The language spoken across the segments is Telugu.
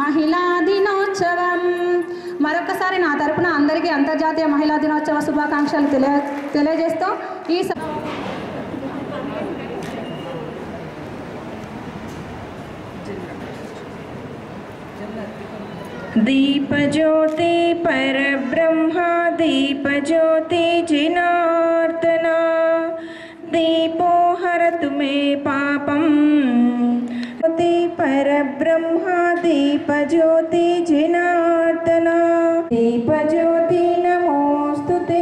మహిళా దినోత్సవం మరొకసారి నా తరపున అందరికీ అంతర్జాతీయ మహిళా దినోత్సవ శుభాకాంక్షలు తెలియ తెలియజేస్తూ ఈ స- दीपज्योति परब्रह्मा दीपज्योति जिनार्दना दीपो हरतु मे पापम् ज्योति परब्रह्मा दीपज्योति जिनार्दना दीपज्योति नमोऽस्तु ते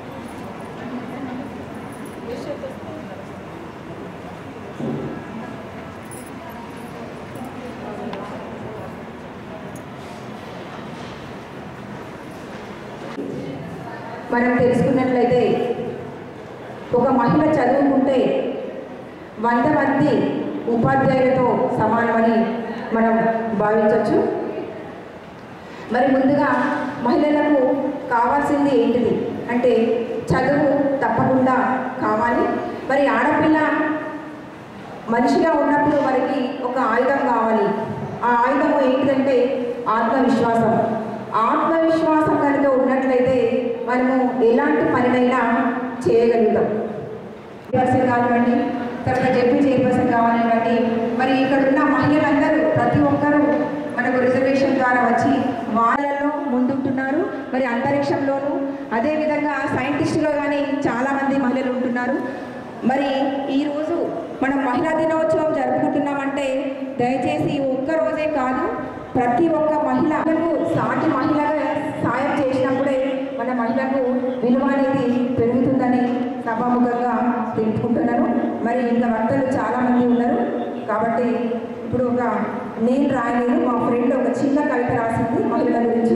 మనం తెలుసుకున్నట్లయితే ఒక మహిళ చదువుకుంటే వంద మంది ఉపాధ్యాయులతో సమానమని మనం భావించవచ్చు మరి ముందుగా మహిళలకు కావాల్సింది ఏంటిది అంటే చదువు తప్పకుండా కావాలి మరి ఆడపిల్ల మనిషిగా ఉన్నప్పుడు మనకి ఒక ఆయుధం కావాలి ఆ ఆయుధము ఏంటిదంటే ఆత్మవిశ్వాసం ఆత్మవిశ్వాసం కనుక ఉన్నట్లయితే మనము ఎలాంటి పనినైనా చేయగలుగుతాం చైర్పర్సన్ కానివ్వండి తర్వాత జడ్పీ చైర్పర్సన్ కానివ్వండి మరి ఇక్కడ ఉన్న మహిళలందరూ ప్రతి ఒక్కరూ మనకు రిజర్వేషన్ ద్వారా వచ్చి వాళ్ళలో ముందుంటున్నారు మరి అంతరిక్షంలోనూ అదేవిధంగా సైంటిస్టులో కానీ చాలామంది మహిళలు ఉంటున్నారు మరి ఈరోజు మనం మహిళా దినోత్సవం జరుపుకుంటున్నామంటే దయచేసి ఈ ఒక్క రోజే కాదు ప్రతి ఒక్క మహిళకు సాటి మహిళగా సాయం చేసినప్పుడే మన మహిళకు విలువ అనేది పెరుగుతుందని సభాముఖంగా తెలుసుకుంటున్నాను మరి ఇంకా వక్తలు చాలామంది ఉన్నారు కాబట్టి ఇప్పుడు ఒక నేను రాయలేదు మా ఫ్రెండ్ ఒక చిన్న కవిత రాసింది మహిళల గురించి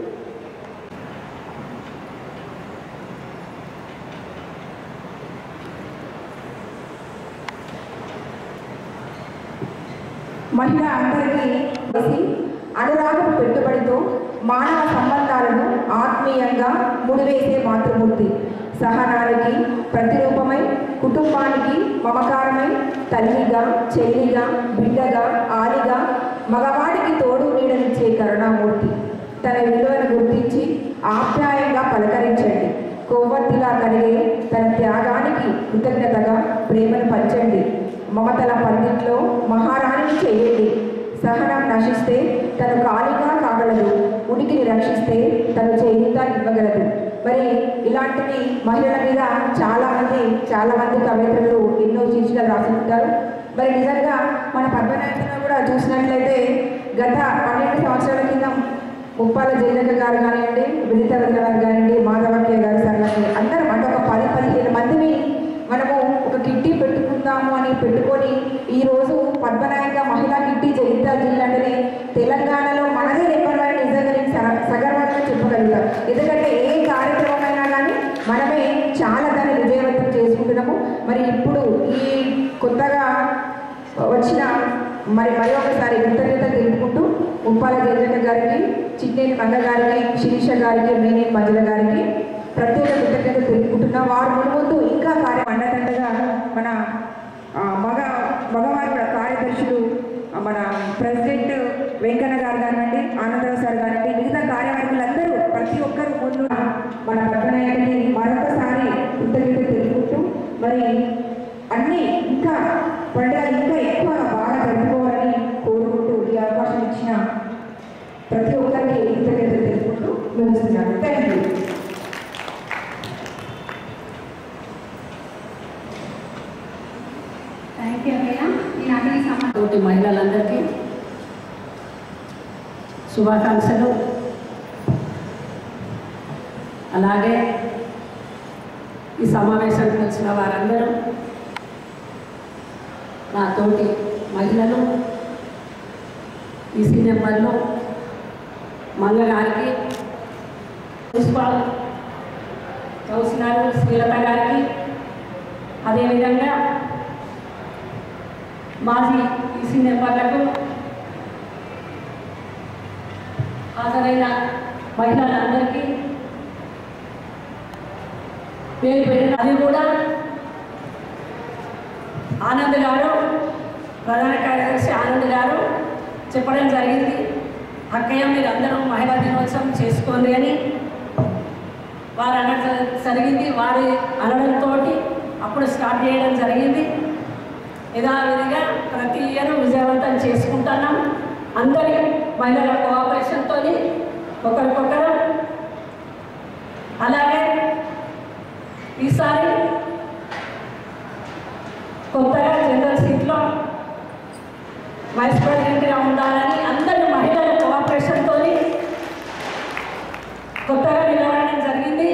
మహిళ అందరికీ వేసి అనురాగం పెట్టుబడితో మానవ సంబంధాలను ఆత్మీయంగా ముడివేసే మాతృమూర్తి సహనానికి ప్రతిరూపమై కుటుంబానికి మమకారమై తల్లిగా చెల్లిగా బిడ్డగా ఆలిగా మగవాడికి తోడు నీడనిచ్చే కరుణామూర్తి తన విలువను గుర్తించి ఆప్యాయంగా పలకరించండి కొవ్వొత్తిలా కలిగే తన త్యాగానికి కృతజ్ఞతగా ప్రేమను పంచండి మమతల పందిట్లో మహారాణిని చేయండి సహనం నశిస్తే తను ఖాళీగా కాగలదు ఉనికిని రక్షిస్తే తను చేయుత ఇవ్వగలదు మరి ఇలాంటివి మహిళల మీద చాలా మంది చాలా మంది కవిత్రులు ఎన్నో శీర్షికలు రాసి ఉంటారు మరి నిజంగా మన పద్మనాయకులు కూడా చూసినట్లయితే గత పన్నెండు సంవత్సరాల క్రితం ముప్పాల జయలలిత గారు కానివ్వండి విజిత వదిన గారు కానివ్వండి మాధవక్య గారు సార్ కానీ అందరం అంటే ఒక పది పదిహేను మందిని మనము ఒక కిట్టి పెట్టుకుందాము అని పెట్టుకొని ఈరోజు పద్మనాయక మహిళా కిట్టి జగిత్య జిల్లా అంటేనే తెలంగాణలో మనదే నెంబర్ వన్ నిజంగా నేను సగ- సగర్వంగా చెప్పగలుగుతాం ఎందుకంటే ఏ కార్యక్రమమైనా కానీ మనమే చాలా దాన్ని విజయవంతం చేసుకుంటున్నాము మరి ఇప్పుడు ఈ కొత్తగా వచ్చిన మరి మరి ఒకసారి కృతజ్ఞతలు తెలుపుకుంటూ ఉప్పాల జయజన గారికి చిట్టేని మంగ గారికి శిరీష గారికి మేనేని మంజుల గారికి ప్రత్యేక కృతజ్ఞతలు తెలుపుకుంటున్నా వారు మున్ముందు ఇంకా కార్య అండదండగా మన ఆ, మగ మగవారు కూడా కార్యదర్శులు ఆ, మన ప్రెసిడెంట్ వెంకన్న గారు కానివ్వండి ఆనందరావు సార్ కానివ్వండి మిగతా కార్యవర్గులందరూ ప్రతి ఒక్కరు ముందు మన పట్టణానికి మరొకసారి కృతజ్ఞతలు తెలుపుకుంటూ మరి అన్నీ ఇంకా పండుగలు ఇంకా ఎక్కువ బాగా జరుపుకోవాలని కోరుకుంటూ ఈ అవకాశం ఇచ్చిన ప్రతి ఒక్కరికి కృతజ్ఞతలు తెలుపుకుంటూ ముగిస్తున్నాను థ్యాంక్ యూ థ్యాంక్ యూ అఖిల ఈనాటి ఈ సమావేశం తోటి మహిళలందరికీ శుభాకాంక్షలు అలాగే ఈ సమావేశానికి వచ్చిన వారందరూ నా తోటి మహిళలు ఈసీ నెంబర్లు మంగ గారికి ప్రిన్సిపాల్ కౌన్సిలర్ శ్రీలత గారికి అదేవిధంగా మాజీ ఈసీ నెంబర్లకు హాజరైన మహిళలందరికీ పేరు పెట్టిన అది కూడా ఆనంద్ గారు ప్రధాన కార్యదర్శి ఆనంద్ గారు చెప్పడం జరిగింది అక్కయ్య మీరు అందరూ మహిళా దినోత్సవం చేసుకోండి అని వారు అనడం జరిగింది వారి అనడంతో అప్పుడు స్టార్ట్ చేయడం జరిగింది యథావిధిగా ప్రతి ఇయర్ విజయవంతం చేసుకుంటున్నాం అందరి మహిళల కోఆపరేషన్తో ఒకరికొకరు అలాగే ఈసారి కొత్తగా జనరల్ సీట్లో వైస్ ప్రెసిడెంట్గా ఉండాలని అందరి మహిళల కోఆపరేషన్తో కొత్తగా నిలబడడం జరిగింది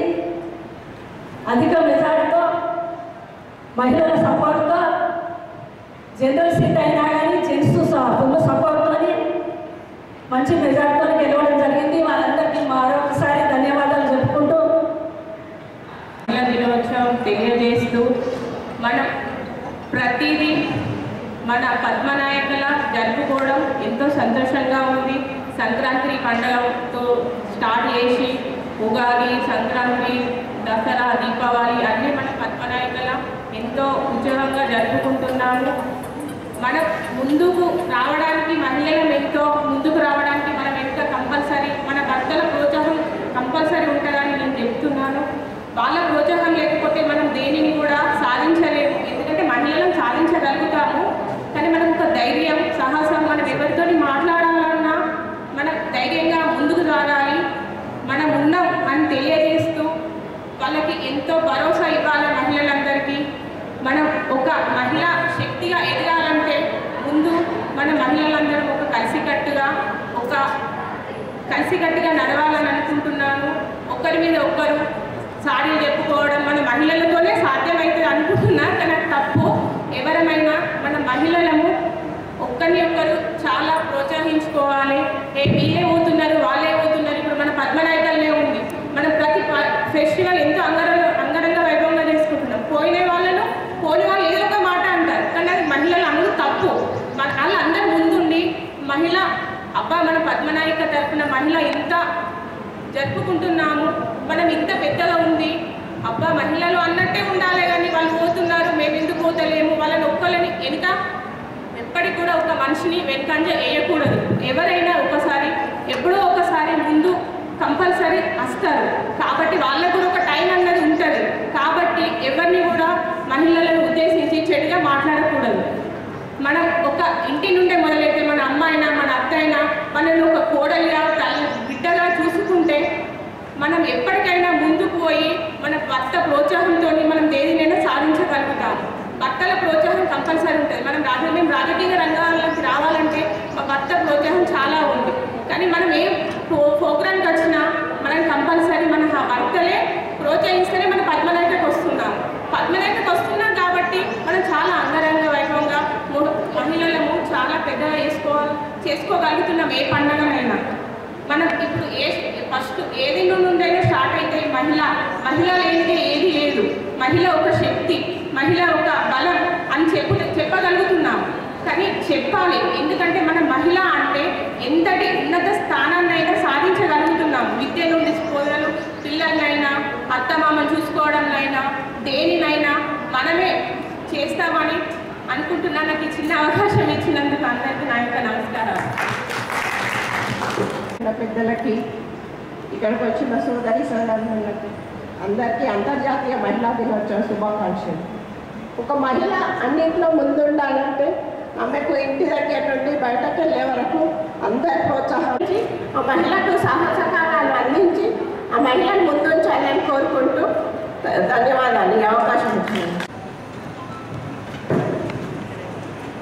అధిక మెజార్టీతో మహిళల సపోర్ట్తో జనరల్ సీట్ అయినా కానీ జెంట్స్ ఫుల్ సపోర్ట్తో మంచి మెజార్టీతో గెలవడం జరిగింది వాళ్ళందరికీ మరొకసారి ధన్యవాదాలు చెప్పుకుంటూ మహిళా దినోత్సవం తెలియజేస్తూ మనం ప్రతిదీ మన పద్మనాయకుల జరుపుకోవడం ఎంతో సంతోషంగా ఉంది సంక్రాంతి పండుగతో స్టార్ట్ చేసి ఉగాది సంక్రాంతి దసరా దీపావళి అన్నీ మన పద్మనాయకుల ఎంతో ఉత్సవంగా జరుపుకుంటున్నాము మనం ముందుకు రావడానికి మహిళలు ఎంతో ముందుకు రావడానికి మనం ఎంత కంపల్సరీ మన భర్తల ప్రోత్సాహం కంపల్సరీ ఉంటుందని నేను చెప్తున్నాను వాళ్ళ ప్రోత్సాహం లేకపోతే మనం దేనిని కూడా సాధించలేము ఎందుకంటే మహిళలను సాధించగలుగుతాము కానీ మనకు ఒక ధైర్యం సాహసం మనం ఎవరితో మాట్లాడాలన్నా మనం ధైర్యంగా ముందుకు సాగాలి మనం ఉన్నాం అని తెలియజేస్తూ వాళ్ళకి ఎంతో భరోసా ఇవ్వాలి మహిళలందరికీ మనం ఒక మహిళ శక్తిగా ఎదగాలంటే ముందు మన మహిళలందరం ఒక కలిసికట్టుగా ఒక కలిసికట్టుగా నడవాలని అనుకుంటున్నాను ఒకరి మీద ఒక్కరు సాడీలు చెప్పుకోవడం మన మహిళలతోనే సాధ్యమవుతుంది అనుకుంటున్నా కానీ అది తప్పు ఎవరమైనా మన మహిళలము ఒక్కరిని ఒక్కరు చాలా ప్రోత్సహించుకోవాలి ఏ వీళ్ళే పోతున్నారు వాళ్ళే పోతున్నారు ఇప్పుడు మన పద్మనాయకల్నే ఉంది మనం ప్రతి ప- ఫెస్టివల్ ఎంతో అంగరంగ అంగరంగ వైభవంగా చేసుకుంటున్నాం పోయిన వాళ్ళను పోని వాళ్ళు ఏదో ఒక మాట అంటారు కానీ అది మహిళలు అందరూ తప్పు మన వాళ్ళందరూ ముందుండి మహిళ అబ్బా మన పద్మనాయక తరపున మహిళ ఎంత జరుపుకుంటున్నాము మనం ఇంత పెద్దగా ఉంది అబ్బా మహిళలు అన్నట్టే ఉండాలి కానీ వాళ్ళు పోతున్నారు మేము ఎందుకు పోతలేము వాళ్ళని ఒక్కళ్ళని వెనుక ఎప్పటికి కూడా ఒక మనిషిని వెనుకంజ వేయకూడదు ఎవరైనా ఒకసారి ఎప్పుడో ఒకసారి ముందు కంపల్సరీ వస్తారు కాబట్టి వాళ్ళకు కూడా ఒక టైం అన్నది ఉంటుంది కాబట్టి ఎవరిని కూడా మహిళలను ఉద్దేశించి చెడుగా మాట్లాడకూడదు మనం ఒక ఇంటి నుండే మొదలైతే మన అమ్మ అయినా మన అత్త అయినా మనల్ని ఒక కోడలిగా తల్లి బిడ్డగా చూసుకుంటే మనం ఎప్పటికైనా ముందుకు పోయి మన భర్త ప్రోత్సాహంతో మనం దేనినైనా సాధించగలుగుతాం భర్తల ప్రోత్సాహం కంపల్సరీ ఉంటుంది మనం రాజ మేము రాజకీయ రంగాల్లోకి రావాలంటే మా భర్త ప్రోత్సాహం చాలా ఉంది కానీ మనం ఏ ప్రో ప్రోగ్రామ్కి వచ్చినా మనం కంపల్సరీ మన ఆ భర్తలే ప్రోత్సహిస్తేనే మన పద్మనాయకకు వస్తున్నాం పద్మనాయకకు వస్తున్నాం కాబట్టి మనం చాలా అంగరంగ వైభవంగా ము- మహిళలము చాలా పెద్దగా చేసుకోవాలి చేసుకోగలుగుతున్నాం ఏ పండుగనైనా మనం ఇప్పుడు ఏ ఫస్ట్ ఏది నుండైనా స్టార్ట్ అయితే మహిళ మహిళ లేనిదే ఏది లేదు మహిళ ఒక శక్తి మహిళ ఒక బలం అని చెప్పు చెప్పగలుగుతున్నాం కానీ చెప్పాలి ఎందుకంటే మన మహిళ అంటే ఎంతటి ఉన్నత స్థానాన్నైనా సాధించగలుగుతున్నాం విద్య నుండి పోదలు పిల్లలైనా అత్తమామ చూసుకోవడంనైనా దేనినైనా మనమే చేస్తామని అనుకుంటున్నా నాకు ఈ చిన్న అవకాశం ఇచ్చినందుకు అందరికీ నా యొక్క నమస్కారాలు నా పెద్దలకి ఇక్కడికి వచ్చిన సోదరి సోదరులకు అందరికీ అంతర్జాతీయ మహిళా దినోత్సవ శుభాకాంక్షలు ఒక మహిళ అన్నింట్లో ముందుండాలంటే ఆమెకు ఇంటి దగ్గర నుండి బయటకు వెళ్ళే వరకు అందరి ప్రోత్సాహం ఇచ్చి ఆ మహిళకు సహసకారాలు అందించి ఆ మహిళను ముందుంచాలని కోరుకుంటూ ధ- ధన్యవాదాలు ఈ అవకాశం ఇచ్చినందుకు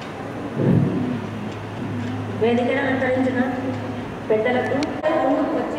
వేదికను అలంకరించిన పెద్దలకు ముందుకు వచ్చి